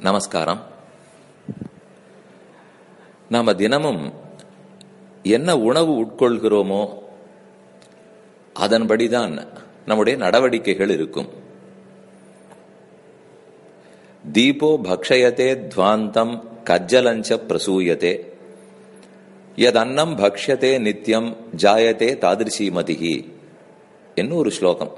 நமஸ்காரம் நாம தினமும் என்ன உணவு உட்கொள்கிறோமோ அதன்படிதான் நம்முடைய நடவடிக்கைகள் இருக்கும் தீபோ பக்ஷயத்தே துவாந்தம் கஜ்ஜலஞ்ச பிரசூயத்தே யதன்னம் பக்ஷதே நித்தியம் ஜாயத்தே தாதிருஷீமதிகி என்ன ஒரு ஸ்லோகம்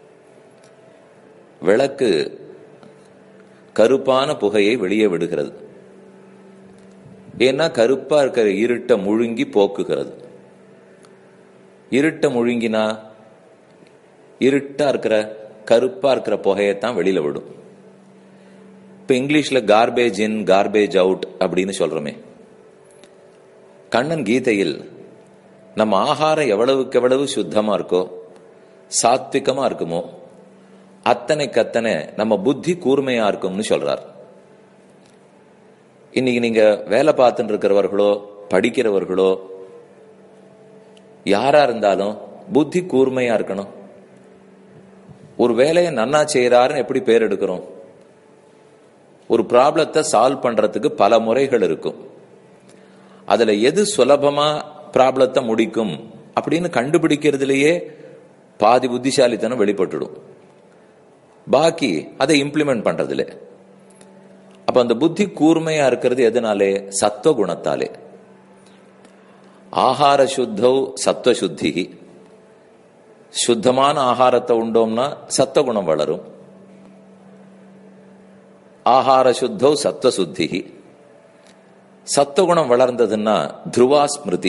விளக்கு கருப்பான புகையை வெளியே விடுகிறது ஏன்னா கருப்பா இருக்கிற இருட்ட முழுங்கி போக்குகிறது இருட்ட முழுங்கினா இருட்டா இருக்கிற கருப்பா இருக்கிற புகையத்தான் வெளியில விடும் இப்ப இங்கிலீஷ்ல கார்பேஜ் இன் கார்பேஜ் அவுட் அப்படின்னு சொல்றோமே கண்ணன் கீதையில் நம்ம ஆகாரம் எவ்வளவுக்கு எவ்வளவு சுத்தமா இருக்கோ சாத்விகமா இருக்குமோ அத்தனைக்கு அத்தனை நம்ம புத்தி கூர்மையா இருக்கும்னு சொல்றார் இன்னைக்கு நீங்க வேலை பார்த்துட்டு இருக்கிறவர்களோ படிக்கிறவர்களோ யாரா இருந்தாலும் புத்தி கூர்மையா இருக்கணும் ஒரு வேலையை நன்னா செய்யறாருன்னு எப்படி பேர் எடுக்கிறோம் ஒரு ப்ராப்ளத்தை சால்வ் பண்றதுக்கு பல முறைகள் இருக்கும் அதுல எது சுலபமா ப்ராப்ளத்தை முடிக்கும் அப்படின்னு கண்டுபிடிக்கிறதுலயே பாதி புத்திசாலித்தனம் வெளிப்பட்டுடும் பாக்கி அதை இம்ப்ளிமெண்ட் பண்றதுல அப்ப அந்த புத்தி கூர்மையா இருக்கிறது எதனாலே சத்துவ குணத்தாலே ஆகார சுத்தௌ சத்துவ சுத்தி சுத்தமான ஆகாரத்தை உண்டோம்னா சத்துவகுணம் வளரும் ஆகார சுத்தௌ சத்துவ சுத்தி சத்துவகுணம் வளர்ந்ததுன்னா துருவா ஸ்மிருதி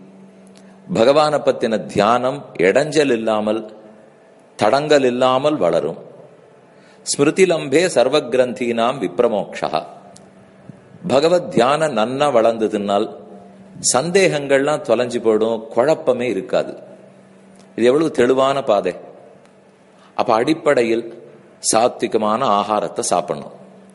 பகவானை பத்தின தியானம் இடைஞ்சல் இல்லாமல் தடங்கல் இல்லாமல் வளரும் ஸ்மிருதிலம்பே சர்வகிரந்தீனாம் விப்ரமோக்ஷா பகவத் தியான நன்னா வளர்ந்ததுனால் சந்தேகங்கள்லாம் தொலைஞ்சு போயிடும் குழப்பமே இருக்காது இது எவ்வளவு தெளிவான பாதை அப்ப அடிப்படையில் சாத்விகமான ஆகாரத்தை சாப்பிடணும்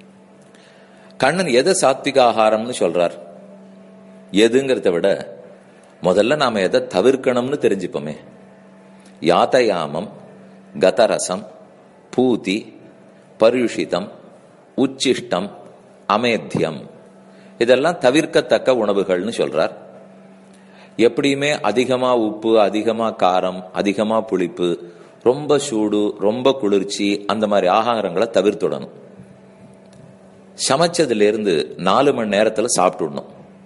கண்ணன் எதை சாத்விக ஆகாரம்னு சொல்றார் எதுங்கிறத விட முதல்ல நாம எதை தவிர்க்கணும்னு தெரிஞ்சுப்போமே யாத்தயாமம் கதரசம் பூதி பரியுஷிதம் உச்சிஷ்டம் அமேத்தியம் இதெல்லாம் தவிர்க்கத்தக்க உணவுகள்னு சொல்றார் எப்படியுமே அதிகமா உப்பு அதிகமா காரம் அதிகமா புளிப்பு ரொம்ப சூடு ரொம்ப குளிர்ச்சி அந்த மாதிரி ஆகாரங்களை தவிர்த்துடணும் சமைச்சதுல இருந்து நாலு மணி நேரத்துல சாப்பிட்டுடணும்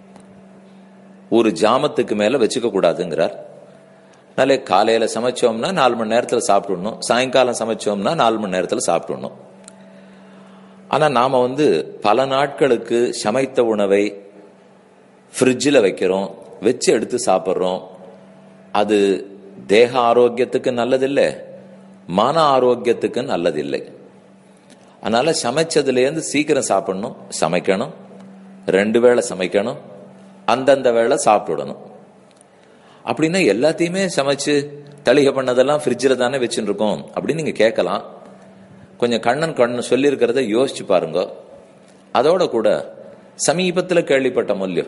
ஒரு ஜாமத்துக்கு மேல வச்சுக்க கூடாதுங்கிறார் நாளை காலையில சமைச்சோம்னா நாலு மணி நேரத்துல சாப்பிட்டுடணும் சாயங்காலம் சமைச்சோம்னா நாலு மணி நேரத்துல சாப்பிட்டுடணும் ஆனா நாம வந்து பல நாட்களுக்கு சமைத்த உணவை ஃப்ரிட்ஜில் வைக்கிறோம் வச்சு எடுத்து சாப்பிட்றோம் அது தேக ஆரோக்கியத்துக்கு நல்லதில்லை மன ஆரோக்கியத்துக்கு நல்லதில்லை அதனால சமைச்சதுலேருந்து சீக்கிரம் சாப்பிடணும் சமைக்கணும் ரெண்டு வேளை சமைக்கணும் அந்தந்த வேளை சாப்பிட்டுடணும் அப்படின்னா எல்லாத்தையுமே சமைச்சு தளிகை பண்ணதெல்லாம் ஃப்ரிட்ஜில் தானே வச்சுட்டு இருக்கோம் அப்படின்னு நீங்க கேட்கலாம் கொஞ்சம் கண்ணன் கண்ணன் சொல்லியிருக்கிறத யோசிச்சு பாருங்க அதோட கூட சமீபத்தில் கேள்விப்பட்ட மூல்யம்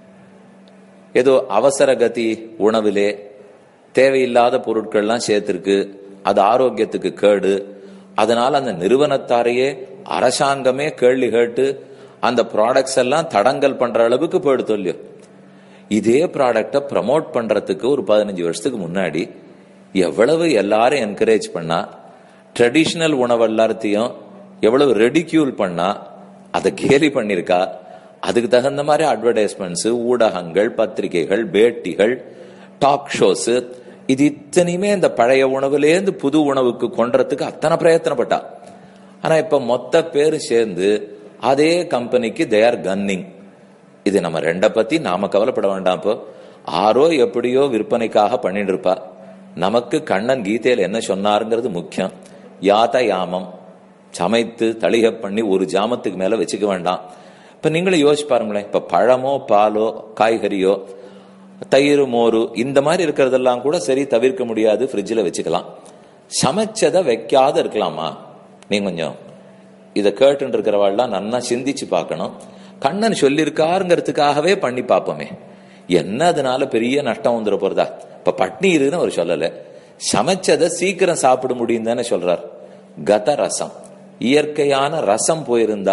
ஏதோ அவசர கதி உணவிலே தேவையில்லாத பொருட்கள்லாம் சேர்த்திருக்கு அது ஆரோக்கியத்துக்கு கேடு அதனால அந்த நிறுவனத்தாரையே அரசாங்கமே கேள்வி கேட்டு அந்த ப்ராடக்ட்ஸ் எல்லாம் தடங்கல் பண்ற அளவுக்கு போயிடுத்து இல்லையோ இதே ப்ராடக்டை ப்ரமோட் பண்றதுக்கு ஒரு பதினஞ்சு வருஷத்துக்கு முன்னாடி எவ்வளவு எல்லாரும் என்கரேஜ் பண்ணா ட்ரெடிஷ்னல் உணவு எல்லாத்தையும் எவ்வளவு ரெடிக்யூல் பண்ணா அதை கேலி பண்ணிருக்கா அதுக்கு தகுந்த மாதிரி அட்வர்டைஸ்மெண்ட்ஸ் ஊடகங்கள் பத்திரிகைகள் பேட்டிகள் டாக் ஷோஸ் இது இத்தனையுமே இந்த பழைய உணவுலேருந்து புது உணவுக்கு கொன்றதுக்கு அத்தனை பிரயத்தனப்பட்டா ஆனா இப்ப மொத்த பேரும் சேர்ந்து அதே கம்பெனிக்கு தே ஆர் கன்னிங் இது நம்ம ரெண்ட பத்தி நாம கவலைப்பட வேண்டாம் இப்போ ஆரோ எப்படியோ விற்பனைக்காக பண்ணிட்டு இருப்பா நமக்கு கண்ணன் கீதையில என்ன சொன்னாருங்கிறது முக்கியம் யாத யாமம் சமைத்து தளிக பண்ணி ஒரு ஜாமத்துக்கு மேல வச்சுக்க வேண்டாம் இப்ப நீங்களும் யோசிச்சு பாருங்களேன் இப்ப பழமோ பாலோ காய்கறியோ தயிர் மோரு இந்த மாதிரி இருக்கிறதெல்லாம் கூட சரி தவிர்க்க முடியாது ஃப்ரிட்ஜில் வச்சுக்கலாம் சமைச்சதை வைக்காத இருக்கலாமா நீங்க கொஞ்சம் இதை கேட்டு இருக்கிறவாள்லாம் நன்னா சிந்திச்சு பார்க்கணும் கண்ணன் சொல்லியிருக்காருங்கிறதுக்காகவே பண்ணி பார்ப்போமே என்ன அதனால பெரிய நஷ்டம் வந்துட போறதா இப்ப பட்னி இருக்குன்னு அவர் சொல்லல சமைச்சதை சீக்கிரம் சாப்பிட முடியும் தானே சொல்றார் கத ரசம் இயற்கையான ரசம் போயிருந்தா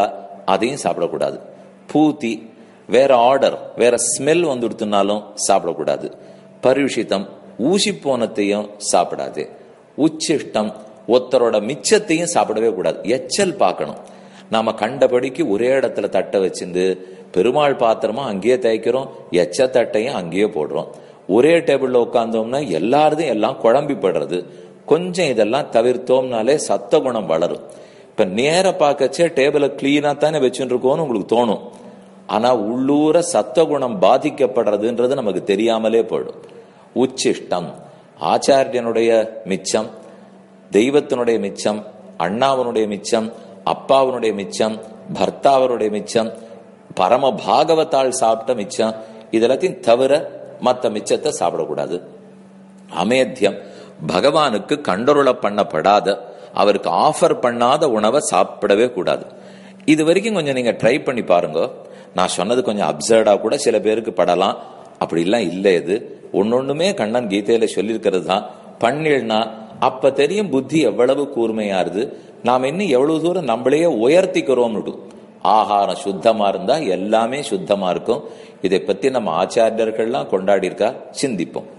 அதையும் சாப்பிடக்கூடாது பூத்தி வேற ஆர்டர் வேற ஸ்மெல் வந்துடுத்துனாலும் சாப்பிடக்கூடாது பரிஷிதம் ஊசி போனத்தையும் சாப்பிடாது உச்சிஷ்டம் ஒருத்தரோட மிச்சத்தையும் சாப்பிடவே கூடாது எச்சல் பார்க்கணும் நாம கண்டபடிக்கு ஒரே இடத்துல தட்டை வச்சிருந்து பெருமாள் பாத்திரமா அங்கேயே தேய்க்கிறோம் எச்ச தட்டையும் அங்கேயே போடுறோம் ஒரே டேபிள்ல உட்கார்ந்தோம்னா எல்லாரதும் எல்லாம் குழம்பி படுறது கொஞ்சம் இதெல்லாம் தவிர்த்தோம்னாலே சத்த குணம் வளரும் இப்ப நேர பார்க்கச்சே டேபிளை கிளீனா தானே வச்சுட்டு இருக்கோம்னு உங்களுக்கு தோணும் ஆனா உள்ளூர சத்த குணம் பாதிக்கப்படுறதுன்றது நமக்கு தெரியாமலே போயிடும் உச்சிஷ்டம் ஆச்சாரியனுடைய மிச்சம் தெய்வத்தினுடைய மிச்சம் அண்ணாவனுடைய மிச்சம் அப்பாவனுடைய மிச்சம் பர்த்தாவனுடைய மிச்சம் பரம பாகவத்தால் சாப்பிட்ட மிச்சம் இதெல்லாத்தையும் தவிர மத்த மிச்சத்தை சாப்பிடக்கூடாது அமேத்தியம் பகவானுக்கு கண்டருள பண்ணப்படாத அவருக்கு ஆஃபர் பண்ணாத உணவை சாப்பிடவே கூடாது இது வரைக்கும் கொஞ்சம் நீங்க ட்ரை பண்ணி பாருங்க நான் சொன்னது கொஞ்சம் அப்சர்டா கூட சில பேருக்கு படலாம் அப்படிலாம் இல்லை இது ஒன்னொண்ணுமே கண்ணன் கீதையில சொல்லியிருக்கிறது தான் பண்ணிள்னா அப்ப தெரியும் புத்தி எவ்வளவு கூர்மையாருது நாம் இன்னும் எவ்வளவு தூரம் நம்மளையே உயர்த்திக்கிறோம்னு ஆகாரம் சுத்தமா இருந்தா எல்லாமே சுத்தமா இருக்கும் இதை பத்தி நம்ம ஆச்சாரியர்கள்லாம் கொண்டாடி இருக்கா சிந்திப்போம்